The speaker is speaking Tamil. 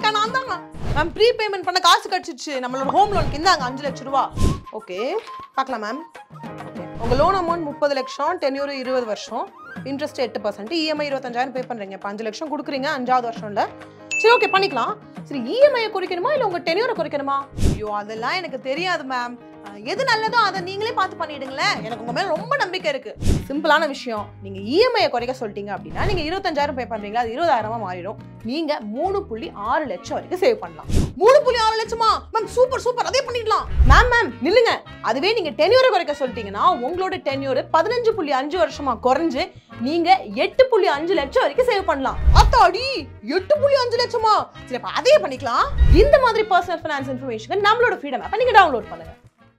அக்கா நான் தாங்க மேம் ப்ரீ பேமெண்ட் பண்ண காசு கிடச்சிச்சு நம்மளோட ஹோம் லோனுக்கு இந்தாங்க அஞ்சு லட்ச ரூபா ஓகே பார்க்கலாம் மேம் ஓகே உங்கள் லோன் அமௌண்ட் முப்பது லட்சம் டென்யூர் இருபது வருஷம் இன்ட்ரெஸ்ட் எட்டு பர்சன்ட் இஎம்ஐ இருபத்தஞ்சாயிரம் பே பண்ணுறீங்க இப்போ அஞ்சு லட்சம் கொடுக்குறீங்க அஞ்சாவது வருஷம்ல சரி ஓகே பண்ணிக்கலாம் சரி இஎம்ஐயை குறைக்கணுமா இல்லை உங்கள் டென்யூரை குறைக்கணுமா ஐயோ அதெல்லாம் எனக்கு தெரியாது மேம் எது நல்லதோ அதை நீங்களே பார்த்து பண்ணிடுங்களேன் எனக்கு உங்க மேல ரொம்ப நம்பிக்கை இருக்கு சிம்பிளான விஷயம் நீங்க இஎம்ஐயை குறைக்க சொல்லிட்டீங்க அப்படின்னா நீங்க இருபத்தஞ்சாயிரம் பே பண்றீங்களா அது இருபதாயிரமா மாறிடும் நீங்க மூணு புள்ளி ஆறு லட்சம் வரைக்கும் சேவ் பண்ணலாம் மூணு புள்ளி ஆறு லட்சமா மேம் சூப்பர் சூப்பர் அதே பண்ணிடலாம் மேம் மேம் நில்லுங்க அதுவே நீங்க டென்யூரை குறைக்க சொல்லிட்டீங்கன்னா உங்களோட டென்யூர் பதினஞ்சு புள்ளி அஞ்சு வருஷமா குறைஞ்சு நீங்க எட்டு புள்ளி அஞ்சு லட்சம் வரைக்கும் சேவ் பண்ணலாம் அத்தாடி எட்டு புள்ளி அஞ்சு லட்சமா சரி அப்ப அதே பண்ணிக்கலாம் இந்த மாதிரி பர்சனல் ஃபைனான்ஸ் இன்ஃபர்மேஷன் நம்மளோட ஃப்ரீடம் ஆப்பை நீங்க டவுன்லோட் பண்ணுங்க